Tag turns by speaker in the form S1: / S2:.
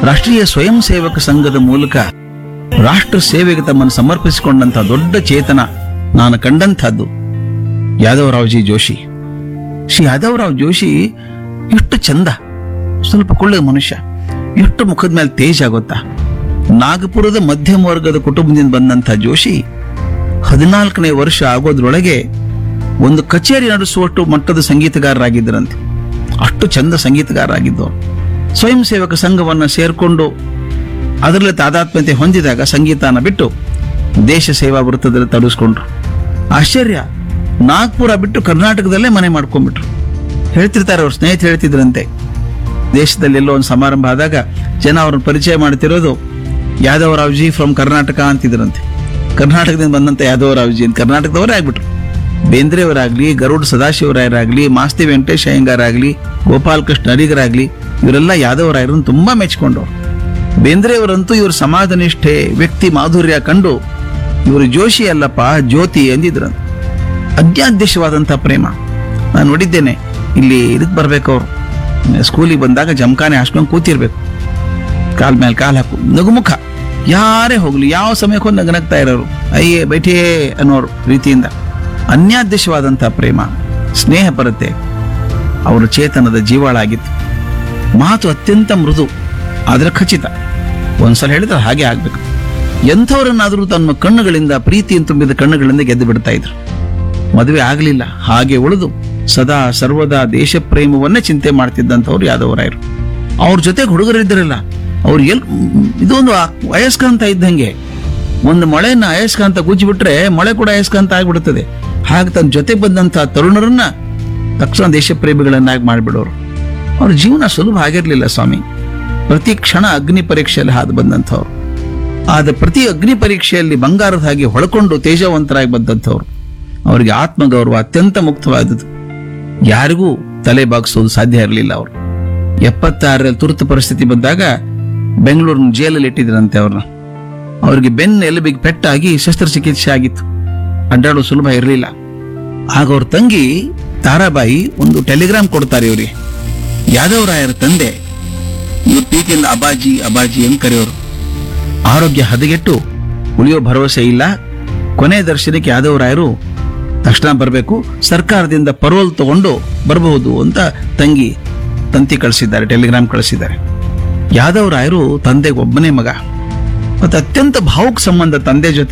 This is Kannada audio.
S1: ರಾಷ್ಟ್ರೀಯ ಸ್ವಯಂ ಸೇವಕ ಸಂಘದ ಮೂಲಕ ರಾಷ್ಟ್ರ ಸೇವೆಗೆ ತಮ್ಮನ್ನು ಸಮರ್ಪಿಸಿಕೊಂಡಂತ ದೊಡ್ಡ ಚೇತನ ನಾನು ಕಂಡಂಥದ್ದು ಯಾದವರಾವ್ಜಿ ಜೋಶಿ ಶ್ರೀ ಯಾದವರಾವ್ ಜೋಶಿ ಎಷ್ಟು ಚಂದ ಸ್ವಲ್ಪ ಕೊಳ್ಳದ ಮನುಷ್ಯ ಎಷ್ಟು ಮುಖದ ಮೇಲೆ ತೇಜ ಆಗುತ್ತಾ ನಾಗಪುರದ ಮಧ್ಯಮ ವರ್ಗದ ಕುಟುಂಬದಿಂದ ಬಂದಂಥ ಜೋಶಿ ಹದಿನಾಲ್ಕನೇ ವರ್ಷ ಆಗೋದ್ರೊಳಗೆ ಒಂದು ಕಚೇರಿ ನಡೆಸುವಷ್ಟು ಮಟ್ಟದ ಸಂಗೀತಗಾರರಾಗಿದ್ದರಂತೆ ಅಷ್ಟು ಚಂದ ಸಂಗೀತಗಾರರಾಗಿದ್ದವರು ಸ್ವಯಂ ಸೇವಕ ಸಂಘವನ್ನು ಸೇರ್ಕೊಂಡು ಅದರಲ್ಲಿ ತಾದಾತ್ಮ್ಯತೆ ಹೊಂದಿದಾಗ ಸಂಗೀತನ ಬಿಟ್ಟು ದೇಶ ಸೇವಾ ವೃತ್ತದಲ್ಲಿ ತೊಡಗಿಸ್ಕೊಂಡ್ರು ಆಶ್ಚರ್ಯ ನಾಗ್ಪುರ ಬಿಟ್ಟು ಕರ್ನಾಟಕದಲ್ಲೇ ಮನೆ ಮಾಡ್ಕೊಂಡ್ಬಿಟ್ರು ಹೇಳ್ತಿರ್ತಾರೆ ಅವ್ರ ಸ್ನೇಹಿತರು ಹೇಳ್ತಿದ್ರಂತೆ ದೇಶದಲ್ಲಿ ಎಲ್ಲೋ ಒಂದು ಸಮಾರಂಭ ಆದಾಗ ಜನ ಅವ್ರನ್ನ ಪರಿಚಯ ಮಾಡ್ತಿರೋದು ಯಾದವರಾವ್ಜಿ ಫ್ರಮ್ ಕರ್ನಾಟಕ ಅಂತಿದ್ರಂತೆ ಕರ್ನಾಟಕದಿಂದ ಬಂದಂತ ಯಾದವರಾವ್ಜಿ ಅಂತ ಕರ್ನಾಟಕದವರೇ ಆಗ್ಬಿಟ್ರು ಬೇಂದ್ರೆಯವರಾಗ್ಲಿ ಗರುಡ್ ಸದಾಶಿವರಾಯರಾಗ್ಲಿ ಮಾಸ್ತಿ ವೆಂಕಟೇಶ್ ಅಯ್ಯಂಗಾರಾಗ್ಲಿ ಗೋಪಾಲಕೃಷ್ಣ ಅಡಿಗರಾಗ್ಲಿ ಇವರೆಲ್ಲ ಯಾದವರಾಯರನ್ನು ತುಂಬಾ ಮೆಚ್ಕೊಂಡವ್ರು ಬೇಂದ್ರೆಯವರಂತೂ ಇವ್ರ ಸಮಾಜ ನಿಷ್ಠೆ ವ್ಯಕ್ತಿ ಮಾಧುರ್ಯ ಕಂಡು ಇವರು ಜೋಶಿ ಅಲ್ಲಪ್ಪ ಜ್ಯೋತಿ ಎಂದಿದ್ರಂತೆ ಅಜ್ಞಾದೇಶವಾದಂಥ ಪ್ರೇಮ ನಾನು ನೋಡಿದ್ದೇನೆ ಇಲ್ಲಿ ಇದಕ್ಕೆ ಬರ್ಬೇಕು ಅವರು ಸ್ಕೂಲಿಗೆ ಬಂದಾಗ ಜಮಖಾನೆ ಹಾಸ್ಕೊಂಡು ಕೂತಿರ್ಬೇಕು ಕಾಲ್ ಮೇಲೆ ಕಾಲ್ ಹಾಕು ನಗುಮುಖ ಯಾರೇ ಹೋಗ್ಲಿ ಯಾವ ಸಮಯಕ್ಕೂ ನಗನಗ್ತಾ ಇರೋರು ಅಯ್ಯೇ ಬೈಠೇ ಅನ್ನೋರು ರೀತಿಯಿಂದ ಅನ್ಯಾದೇಶವಾದಂಥ ಪ್ರೇಮ ಸ್ನೇಹ ಬರುತ್ತೆ ಅವರ ಚೇತನದ ಜೀವಾಳ ಆಗಿತ್ತು ಮಾತು ಅತ್ಯಂತ ಮೃದು ಆದ್ರೆ ಖಚಿತ ಒಂದ್ಸಲ ಹೇಳಿದ್ರೆ ಹಾಗೆ ಆಗ್ಬೇಕು ಎಂಥವರನ್ನಾದರೂ ತನ್ನ ಕಣ್ಣುಗಳಿಂದ ಪ್ರೀತಿಯನ್ನು ತುಂಬಿದ ಕಣ್ಣುಗಳಿಂದ ಗೆದ್ದು ಬಿಡ್ತಾ ಇದ್ರು ಮದುವೆ ಆಗಲಿಲ್ಲ ಹಾಗೆ ಉಳಿದು ಸದಾ ಸರ್ವದಾ ದೇಶ ಪ್ರೇಮವನ್ನೇ ಚಿಂತೆ ಮಾಡ್ತಿದ್ದಂಥವ್ರು ಯಾದವರಾಯರು ಅವ್ರ ಜೊತೆಗೆ ಹುಡುಗರಿದ್ದರಲ್ಲ ಅವ್ರು ಎಲ್ ಇದೊಂದು ಆ- ಅಯಸ್ಕಾಂತ ಇದ್ದಂಗೆ ಒಂದು ಮಳೆನ ಅಯಸ್ಕಾಂತ ಗುಜ್ಜಿಬಿಟ್ರೆ ಮಳೆ ಕೂಡ ಅಯಸ್ಕಾಂತ ಆಗ್ಬಿಡುತ್ತದೆ ಹಾಗೆ ತನ್ನ ಜೊತೆ ಬಂದಂಥ ತರುಣರನ್ನ ತಕ್ಷಣ ದೇಶ ಪ್ರೇಮಿಗಳನ್ನಾಗಿ ಮಾಡಿಬಿಡೋರು ಅವ್ರ ಜೀವನ ಸುಲಭ ಆಗಿರ್ಲಿಲ್ಲ ಸ್ವಾಮಿ ಪ್ರತಿ ಕ್ಷಣ ಅಗ್ನಿ ಪರೀಕ್ಷೆಯಲ್ಲಿ ಹಾದು ಬಂದಂಥವ್ರು ಆದ ಪ್ರತಿ ಅಗ್ನಿ ಪರೀಕ್ಷೆಯಲ್ಲಿ ಬಂಗಾರದ ಹಾಗೆ ಹೊಳ್ಕೊಂಡು ತೇಜವಂತರಾಗಿ ಬಂದಂಥವ್ರು ಅವರಿಗೆ ಆತ್ಮಗೌರವ ಅತ್ಯಂತ ಮುಕ್ತವಾದದ್ದು ಯಾರಿಗೂ ತಲೆ ಬಾಗಿಸೋದು ಸಾಧ್ಯ ಇರಲಿಲ್ಲ ಅವರು ಎಪ್ಪತ್ತಾರರಲ್ಲಿ ತುರ್ತು ಪರಿಸ್ಥಿತಿ ಬಂದಾಗ ಬೆಂಗಳೂರಿನ ಜೈಲಲ್ಲಿ ಇಟ್ಟಿದ್ರಂತೆ ಅವ್ರನ್ನ ಅವರಿಗೆ ಬೆನ್ನ ಎಲುಬಿಗೆ ಪೆಟ್ಟಾಗಿ ಶಸ್ತ್ರಚಿಕಿತ್ಸೆ ಆಗಿತ್ತು ಅಡ್ಡಾಡೋ ಸುಲಭ ಇರಲಿಲ್ಲ ಆಗ ಅವ್ರ ತಂಗಿ ತಾರಾಬಾಯಿ ಒಂದು ಟೆಲಿಗ್ರಾಮ್ ಕೊಡ್ತಾರೆ ಇವ್ರಿಗೆ ಯಾದವರಾಯರ ತಂದೆ ಇವ್ರ ಪ್ರೀತಿಯಿಂದ ಅಬಾಜಿ ಅಬಾಜಿ ಅಂತ ಕರೆಯೋರು ಆರೋಗ್ಯ ಹದಗೆಟ್ಟು ಉಳಿಯೋ ಭರವಸೆ ಇಲ್ಲ ಕೊನೆ ದರ್ಶನಕ್ಕೆ ಯಾದವರಾಯರು ತಕ್ಷಣ ಬರಬೇಕು ಸರ್ಕಾರದಿಂದ ಪರೋಲ್ ತಗೊಂಡು ಬರಬಹುದು ಅಂತ ತಂಗಿ ತಂತಿ ಕಳಿಸಿದ್ದಾರೆ ಟೆಲಿಗ್ರಾಮ್ ಕಳಿಸಿದ್ದಾರೆ ಯಾದವರಾಯರು ತಂದೆಗೆ ಒಬ್ಬನೇ ಮಗ ಮತ್ತೆ ಅತ್ಯಂತ ಭಾವುಕ ಸಂಬಂಧ ತಂದೆ ಜೊತೆ